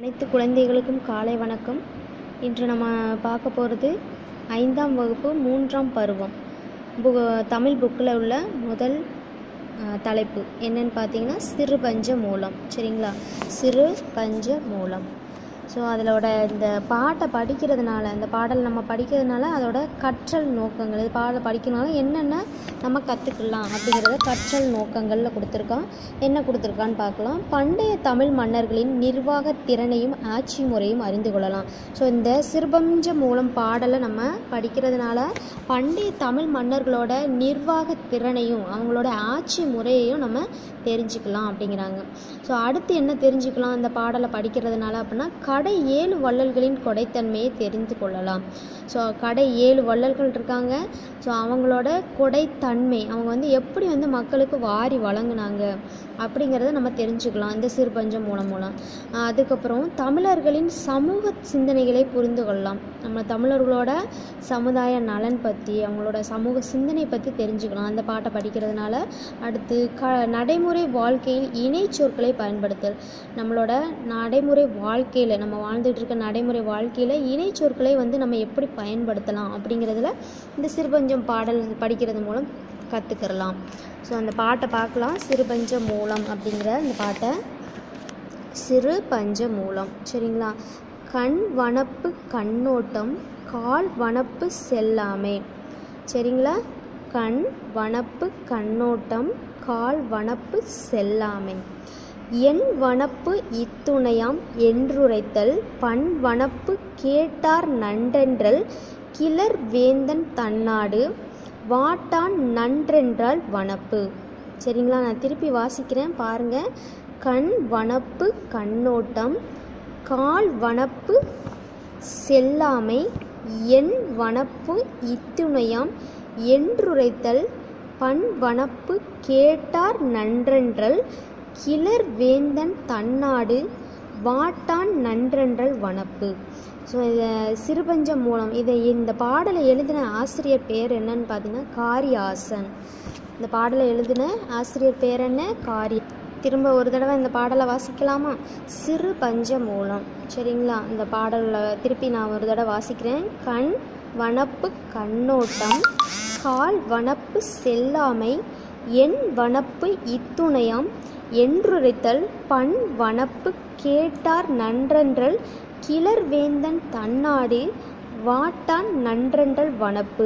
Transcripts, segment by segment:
அனைத்து குழந்தைகளுக்கும் காலை வணக்கம் இன்று நம்ம பார்க்க போகிறது ஐந்தாம் வகுப்பு மூன்றாம் பருவம் பு தமிழ் புக்கில் உள்ள முதல் அஹ், தலைப்பு என்னன்னு பார்த்தீங்கன்னா சிறு பஞ்ச மூலம் சரிங்களா சிறு பஞ்ச மூலம் ஸோ அதோட இந்த பாட்டை படிக்கிறதுனால இந்த பாடல் நம்ம படிக்கிறதுனால அதோட கற்றல் நோக்கங்கள் இது பாடலை படிக்கிறதுனால என்னென்ன நம்ம கற்றுக்கலாம் அப்படிங்கிறத கற்றல் நோக்கங்களில் கொடுத்துருக்கான் என்ன கொடுத்துருக்கான்னு பார்க்கலாம் பண்டைய தமிழ் மன்னர்களின் நிர்வாக திறனையும் ஆட்சி முறையும் அறிந்து கொள்ளலாம் ஸோ இந்த சிறுபஞ்ச மூலம் பாடலை நம்ம படிக்கிறதுனால பண்டைய தமிழ் மன்னர்களோட நிர்வாக திறனையும் அவங்களோட ஆட்சி முறையையும் நம்ம தெரிஞ்சுக்கலாம் அப்படிங்கிறாங்க ஸோ அடுத்து என்ன தெரிஞ்சுக்கலாம் இந்த பாடலை படிக்கிறதுனால அப்படின்னா கடை ஏழு வள்ளல்களின் கொடைத்தன்மையை தெரிந்து கொள்ளலாம் ஸோ கடை ஏழு வள்ளல்கள் இருக்காங்க ஸோ அவங்களோட கொடைத்தன்மை அவங்க வந்து எப்படி வந்து மக்களுக்கு வாரி வழங்குனாங்க அப்படிங்கிறத நம்ம தெரிஞ்சுக்கலாம் இந்த சிறுபஞ்சம் மூலம் மூலம் ஆஹ் அதுக்கப்புறம் தமிழர்களின் சமூக சிந்தனைகளை புரிந்து கொள்ளலாம் நம்ம தமிழர்களோட சமுதாய நலன் பற்றி அவங்களோட சமூக சிந்தனை பற்றி தெரிஞ்சுக்கலாம் அந்த பாட்டை படிக்கிறதுனால அடுத்து க நடைமுறை வாழ்க்கையில் இணை சொற்களை பயன்படுத்தல் நம்மளோட நடைமுறை வாழ்க்கையில் நம்ம வாழ்ந்துட்டு இருக்க நடைமுறை வாழ்க்கையில் இணை சொற்களை வந்து நம்ம எப்படி பயன்படுத்தலாம் அப்படிங்கிறதுல இந்த சிறுபஞ்சம் பாடல் படிக்கிறது மூலம் கற்றுக்கிறலாம் ஸோ அந்த பாட்டை பார்க்கலாம் சிறுபஞ்ச மூலம் அப்படிங்கிற இந்த பாட்டை சிறு பஞ்ச மூலம் சரிங்களா கண் வனப்பு கண்ணோட்டம் கால் வனப்பு செல்லாமை சரிங்களா கண் வனப்பு கண்ணோட்டம் கால் வனப்பு செல்லாமை என் வனப்பு இத்துணையாம் என்றுரைத்தல் பண் வனப்பு கேட்டார் நன்றென்றல் கிளர் வேந்தன் தன்னாடு வாட்டான் நன்றென்றால் வனப்பு சரிங்களா நான் திருப்பி வாசிக்கிறேன் பாருங்க கண் வனப்பு கண்ணோட்டம் கால் வனப்பு செல்லாமை என் வனப்பு இத்துணையாம் என்றுரைத்தல் பண் வனப்பு கேட்டார் நன்றென்றல் கிளர் வேந்தன் தன்னாடு வாட்டான் நன்றென்றல் வனப்பு ஸோ இதை சிறுபஞ்சம் மூலம் இதை இந்த பாடலை எழுதின ஆசிரியர் பேர் என்னன்னு பார்த்தீங்கன்னா காரியாசன் இந்த பாடலை எழுதின ஆசிரியர் பேர் என்ன காரி திரும்ப ஒரு தடவை இந்த பாடலை வாசிக்கலாமா சிறு பஞ்ச மூலம் சரிங்களா இந்த பாடலில் திருப்பி நான் ஒரு தடவை வாசிக்கிறேன் கண் வனப்பு கண்ணோட்டம் கால் வனப்பு செல்லாமை என் வனப்பு இத்துணையாம் என்றுரைத்தல் பண் வனப்பு கேட்டார் நன்றென்றல் கிளர் வேந்தன் தன்னாடு வாட்டான் நன்றென்றல் வனப்பு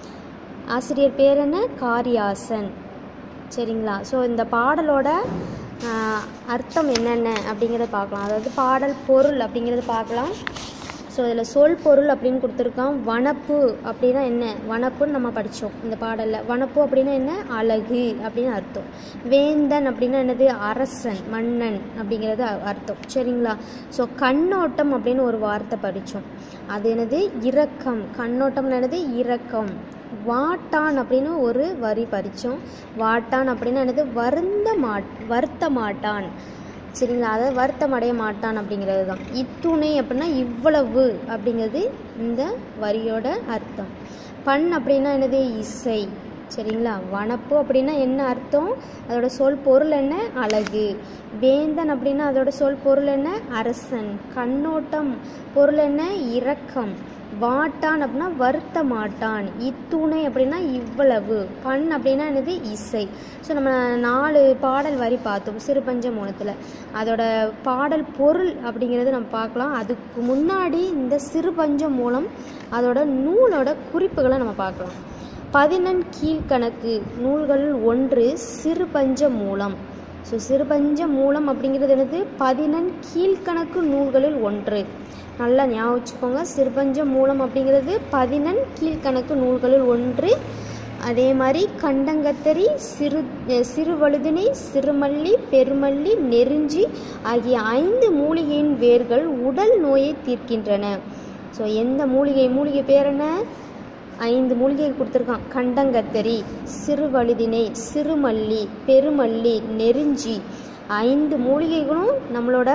ஆசிரியர் பேர் என்ன காரியாசன் சரிங்களா ஸோ இந்த பாடலோட ஆஹ், அர்த்தம் என்னென்ன அப்படிங்கிறத பார்க்கலாம் அதாவது பாடல் பொருள் அப்படிங்கிறத பார்க்கலாம் ஸோ இதில் சொல் பொருள் அப்படின்னு கொடுத்துருக்கான் வனப்பு அப்படின்னா என்ன வனப்புன்னு நம்ம படித்தோம் இந்த பாடலில் வனப்பு அப்படின்னா என்ன அழகு அப்படின்னு அர்த்தம் வேந்தன் அப்படின்னா என்னது அரசன் மன்னன் அப்படிங்கிறது அ- அர்த்தம் சரிங்களா ஸோ கண்ணோட்டம் அப்படின்னு ஒரு வார்த்தை படித்தோம் அது என்னது இரக்கம் கண்ணோட்டம்னு என்னது இரக்கம் வாட்டான் அப்படின்னு ஒரு வரி படித்தோம் வாட்டான் அப்படின்னா என்னது வருந்த மாட் வருத்த மாட்டான் சரிங்களா அதாவது வருத்தம் அடைய மாட்டான் அப்படிங்கிறது தான் இத்துணை அப்படின்னா இவ்வளவு அப்படிங்கிறது இந்த வரியோட அர்த்தம் பண் அப்படின்னா என்னது இசை சரிங்களா வனப்பு அப்படின்னா என்ன அர்த்தம் அதோட சொல் பொருள் என்ன அழகு வேந்தன் அப்படின்னா அதோட சொல் பொருள் என்ன அரசன் கண்ணோட்டம் பொருள் என்ன இரக்கம் வாட்டான் அப்படின்னா வருத்த மாட்டான் இத்துணை அப்படின்னா இவ்வளவு பண் அப்படின்னா என்னது இசை ஸோ நம்ம நாலு பாடல் வரி பார்த்தோம் சிறுபஞ்ச மூலத்தில் அதோட பாடல் பொருள் அப்படிங்கிறது நம்ம பார்க்கலாம் அதுக்கு முன்னாடி இந்த சிறுபஞ்ச மூலம் அதோட நூலோட குறிப்புகளை நம்ம பார்க்கலாம் பதினெண் கீழ்கணக்கு நூல்களில் ஒன்று சிறுபஞ்ச மூலம் ஸோ சிறுபஞ்ச மூலம் அப்படிங்கிறது என்னது பதினெண் கீழ்கணக்கு நூல்களில் ஒன்று நல்லா ஞாபகம் வச்சுக்கோங்க சிறுபஞ்ச மூலம் அப்படிங்கிறது பதினெண் கீழ்கணக்கு நூல்களில் ஒன்று அதே மாதிரி கண்டங்கத்தரி சிறு அஹ் சிறுவழுதினை சிறுமல்லி பெருமல்லி நெருஞ்சி ஆகிய ஐந்து மூலிகையின் வேர்கள் உடல் நோயை தீர்க்கின்றன ஸோ எந்த மூலிகை மூலிகை பேர் என்ன ஐந்து மூலிகை கொடுத்துருக்கான் கண்டங்கத்தரி சிறுவழுதினை சிறுமல்லி பெருமல்லி நெருஞ்சி ஐந்து மூலிகைகளும் நம்மளோட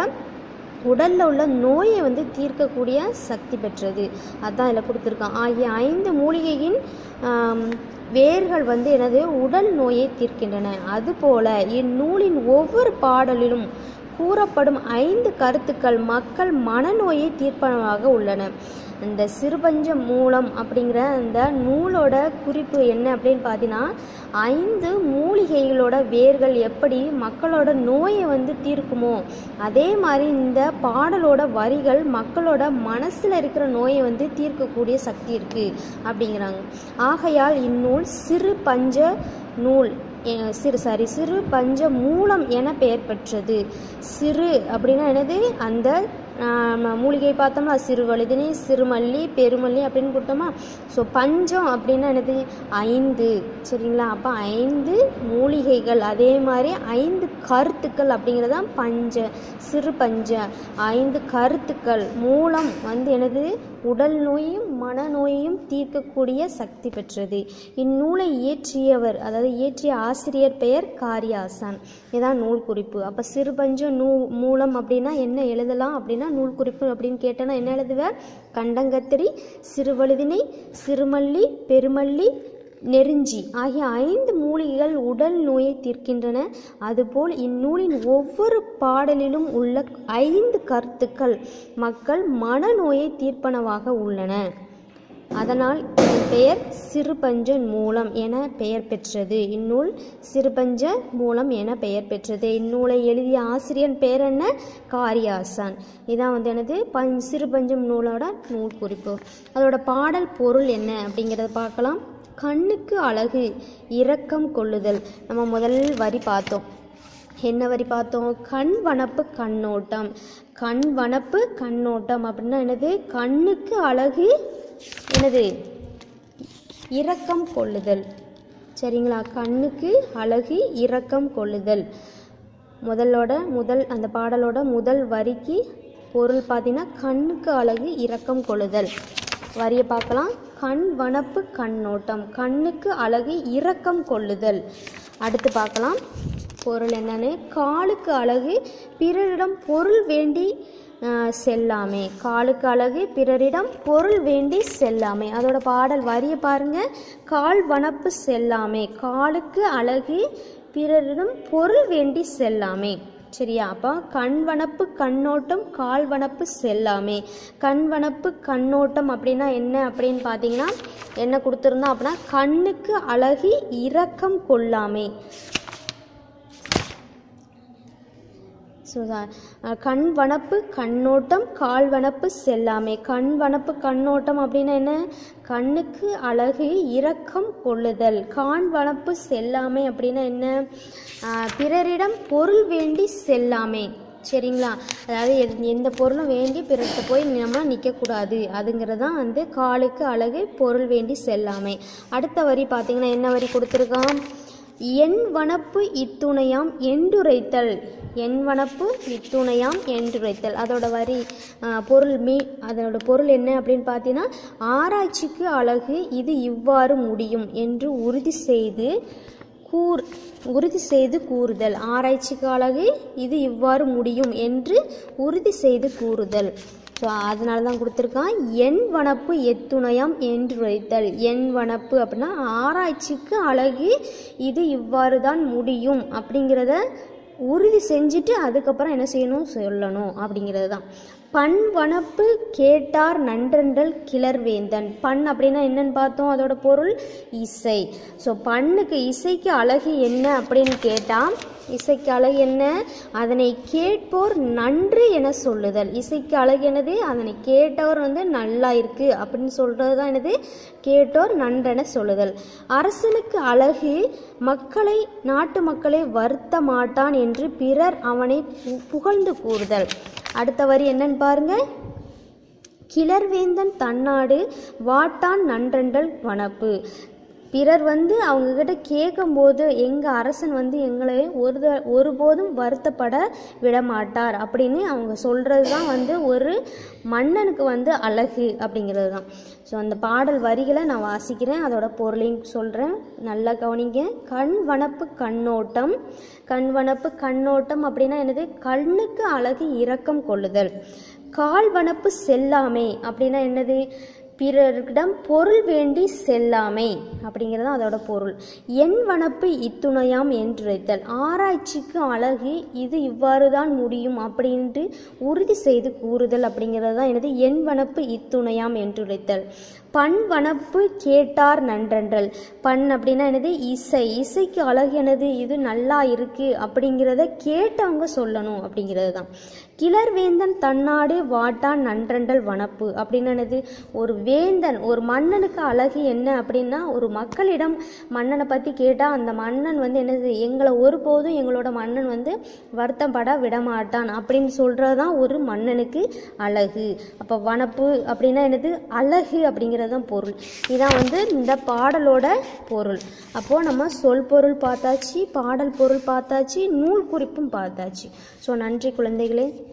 உடலில் உள்ள நோயை வந்து தீர்க்கக்கூடிய சக்தி பெற்றது அதான் இதில் கொடுத்துருக்கான் ஆகிய ஐந்து மூலிகையின் ஆம், வேர்கள் வந்து எனது உடல் நோயை தீர்க்கின்றன அதுபோல இந்நூலின் ஒவ்வொரு பாடலிலும் கூறப்படும் ஐந்து கருத்துக்கள் மக்கள் மனநோயை தீர்ப்பனவாக உள்ளன இந்த சிறுபஞ்ச மூலம் அப்படிங்கிற அந்த நூலோட குறிப்பு என்ன அப்படின்னு பார்த்தீங்கன்னா ஐந்து மூலிகைகளோட வேர்கள் எப்படி மக்களோட நோயை வந்து தீர்க்குமோ அதே மாதிரி இந்த பாடலோட வரிகள் மக்களோட மனசில் இருக்கிற நோயை வந்து தீர்க்கக்கூடிய சக்தி இருக்குது அப்படிங்கிறாங்க ஆகையால் இந்நூல் சிறு பஞ்ச நூல் எ- சிறு சாரி சிறு பஞ்ச மூலம் என பெயர் பெற்றது சிறு அப்படின்னா என்னது அந்த ஆம், மூலிகை பார்த்தோம்னா சிறுவழுதினி சிறுமல்லி பெருமல்லி அப்படின்னு கொடுத்தோமா ஸோ பஞ்சம் அப்படின்னா என்னது ஐந்து சரிங்களா அப்போ ஐந்து மூலிகைகள் அதே மாதிரி ஐந்து கருத்துக்கள் அப்படிங்கிறது தான் பஞ்ச சிறு பஞ்ச ஐந்து கருத்துக்கள் மூலம் வந்து எனது உடல் நோயையும் மனநோயையும் தீர்க்கக்கூடிய சக்தி பெற்றது இந்நூலை இயற்றியவர் அதாவது இயற்றிய ஆசிரியர் பெயர் காரியாசான் இதான் நூல் குறிப்பு அப்போ சிறுபஞ்ச நூ மூலம் அப்படின்னா என்ன எழுதலாம் அப்படின்னா நூல் குறிப்பு அப்படின்னு கேட்டேன்னா என்ன எழுதுவேன் கண்டங்கத்திரி சிறுவழுதினை சிறுமல்லி பெருமல்லி நெருஞ்சி ஆகிய ஐந்து மூலிகைகள் உடல் நோயை தீர்க்கின்றன அதுபோல் இந்நூலின் ஒவ்வொரு பாடலிலும் உள்ள ஐந்து கருத்துக்கள் மக்கள் மனநோயை தீர்ப்பனவாக உள்ளன அதனால் இதன் பெயர் சிறுபஞ்ச மூலம் என பெயர் பெற்றது இந்நூல் சிறுபஞ்ச மூலம் என பெயர் பெற்றது இந்நூலை எழுதிய ஆசிரியர் பெயர் என்ன காரியாசான் இதான் வந்து எனது பஞ் சிறுபஞ்சம் நூலோட நூல் குறிப்பு அதோட பாடல் பொருள் என்ன அப்படிங்கிறத பார்க்கலாம் கண்ணுக்கு அழகு இரக்கம் கொள்ளுதல் நம்ம முதல் வரி பார்த்தோம் என்ன வரி பார்த்தோம் கண் வனப்பு கண்ணோட்டம் கண் வனப்பு கண்ணோட்டம் அப்படின்னா என்னது கண்ணுக்கு அழகு என்னது இரக்கம் கொள்ளுதல் சரிங்களா கண்ணுக்கு அழகு இரக்கம் கொள்ளுதல் முதலோட முதல் அந்த பாடலோட முதல் வரிக்கு பொருள் பார்த்தீங்கன்னா கண்ணுக்கு அழகு இரக்கம் கொள்ளுதல் வரியை பார்க்கலாம் கண் வனப்பு கண்ணோட்டம் கண்ணுக்கு அழகு இரக்கம் கொள்ளுதல் அடுத்து பார்க்கலாம் பொருள் என்னன்னு காலுக்கு அழகு பிறரிடம் பொருள் வேண்டி ஆஹ், செல்லாமே காலுக்கு அழகு பிறரிடம் பொருள் வேண்டி செல்லாமே அதோட பாடல் வரியை பாருங்க கால் வனப்பு செல்லாமே காலுக்கு அழகு பிறரிடம் பொருள் வேண்டி செல்லாமே சரியா அப்போ கண் வனப்பு கண்ணோட்டம் கால் வனப்பு செல்லாமே கண் வனப்பு கண்ணோட்டம் அப்படின்னா என்ன அப்படின்னு பார்த்தீங்கன்னா என்ன கொடுத்துருந்தோம் அப்படின்னா கண்ணுக்கு அழகு இரக்கம் கொள்ளாமே ஸோ கண் வனப்பு கண்ணோட்டம் கால் வனப்பு செல்லாமை கண் வனப்பு கண்ணோட்டம் அப்படின்னா என்ன கண்ணுக்கு அழகு இரக்கம் கொள்ளுதல் கான் வனப்பு செல்லாமை அப்படின்னா என்ன ஆஹ் பிறரிடம் பொருள் வேண்டி செல்லாமை சரிங்களா அதாவது எத்- எந்த பொருளும் வேண்டி பிறர்கிட்ட போய் நம்ம நிற்கக்கூடாது அதுங்கிறது தான் வந்து காலுக்கு அழகு பொருள் வேண்டி செல்லாமை அடுத்த வரி பார்த்தீங்கன்னா என்ன வரி கொடுத்துருக்கான் என் வனப்பு இத்துணையாம் என்றுரைத்தல் என் வனப்பு இத்துணையாம் என்றுரைத்தல் அதோட வரி ஆ, பொருள் மீ அதோட பொருள் என்ன அப்படின்னு பார்த்தீங்கன்னா ஆராய்ச்சிக்கு அழகு இது இவ்வாறு முடியும் என்று உறுதி செய்து கூர் உறுதி செய்து கூறுதல் ஆராய்ச்சிக்கு அழகு இது இவ்வாறு முடியும் என்று உறுதி செய்து கூறுதல் ஸோ அதனால தான் கொடுத்துருக்கான் என் வனப்பு எத்துணையாம் என்று வைத்தல் என் வனப்பு அப்படின்னா ஆராய்ச்சிக்கு அழகு இது இவ்வாறு தான் முடியும் அப்படிங்கிறத உறுதி செஞ்சுட்டு அதுக்கப்புறம் என்ன செய்யணும் சொல்லணும் அப்படிங்கிறது தான் பண் வனப்பு கேட்டார் நன்றென்றல் கிளர்வேந்தன் பண் அப்படின்னா என்னன்னு பார்த்தோம் அதோட பொருள் இசை ஸோ பண்ணுக்கு இசைக்கு அழகு என்ன அப்படின்னு கேட்டால் இசைக்கு அழகு என்ன அதனை கேட்போர் நன்று என சொல்லுதல் இசைக்கு அழகு என்னது அதனை கேட்டவர் வந்து நல்லா இருக்கு அப்படின்னு சொல்றது தான் என்னது கேட்டோர் நன்றென சொல்லுதல் அரசனுக்கு அழகு மக்களை நாட்டு மக்களை வருத்த மாட்டான் என்று பிறர் அவனை பு- புகழ்ந்து கூறுதல் அடுத்த வரி என்னன்னு பாருங்க கிளர்வேந்தன் தன்னாடு வாட்டான் நன்றென்றல் வனப்பு பிறர் வந்து அவங்கக்கிட்ட கேட்கும்போது எங்கள் அரசன் வந்து எங்களை ஒரு த- ஒருபோதும் வருத்தப்பட விட மாட்டார் அப்படின்னு அவங்க சொல்கிறது தான் வந்து ஒரு மன்னனுக்கு வந்து அழகு அப்படிங்கிறது தான் ஸோ அந்த பாடல் வரிகளை நான் வாசிக்கிறேன் அதோட பொருளையும் சொல்கிறேன் நல்லா கவனிங்க கண் வனப்பு கண்ணோட்டம் கண் வனப்பு கண்ணோட்டம் அப்படின்னா என்னது கண்ணுக்கு அழகு இரக்கம் கொள்ளுதல் கால் வனப்பு செல்லாமை அப்படின்னா என்னது பிறரிடம் பொருள் வேண்டி செல்லாமை அப்படிங்கிறது தான் அதோட பொருள் என் வனப்பு இத்துணையாம் என்றுரைத்தல் ஆராய்ச்சிக்கு அழகு இது இவ்வாறு தான் முடியும் அப்படின்ட்டு உறுதி செய்து கூறுதல் அப்படிங்கிறது தான் எனது என் வனப்பு இத்துணையாம் என்றுரைத்தல் பண் வனப்பு கேட்டார் நன்றன்றல் பண் அப்படின்னா என்னது இசை இசைக்கு அழகு என்னது இது நல்லா இருக்கு அப்படிங்கிறத கேட்டவங்க சொல்லணும் அப்படிங்கிறது தான் கிளர் வேந்தன் தன்னாடு வாட்டான் நன்றன்றல் வனப்பு அப்படின்னு என்னது ஒரு வேந்தன் ஒரு மன்னனுக்கு அழகு என்ன அப்படின்னா ஒரு மக்களிடம் மன்னனை பற்றி கேட்டால் அந்த மன்னன் வந்து என்னது எங்களை ஒருபோதும் எங்களோட மன்னன் வந்து வருத்தப்பட விடமாட்டான் அப்படின்னு சொல்கிறது தான் ஒரு மன்னனுக்கு அழகு அப்போ வனப்பு அப்படின்னா என்னது அழகு அப்படிங்கிறது தான் பொருள் இதான் வந்து இந்த பாடலோட பொருள் அப்போது நம்ம சொல் பொருள் பார்த்தாச்சு பாடல் பொருள் பார்த்தாச்சு நூல் குறிப்பும் பார்த்தாச்சு ஸோ நன்றி குழந்தைகளே